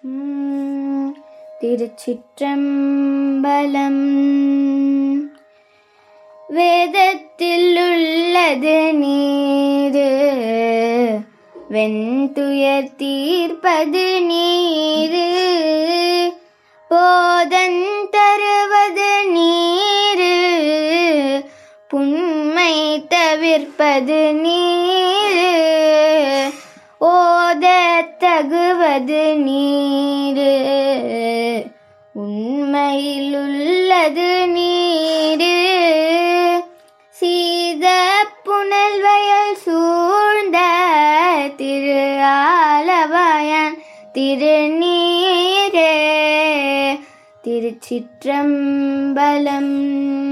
உம், திருச்சிற்றம்பலம் வேதத்தில் உள்ளது நீரு வெண்துயர் தீர்ப்பது நீரு போதன் தருவது நீரு புண்மை தவிர்ப்பது நீரு ஓத தகுவது நீரு உண்மையில் உள்ளது நீரு சீத புனல் வயல் சூழ்ந்த திரு ஆலவாயன் திருநீரே திருச்சிற்றம்பலம்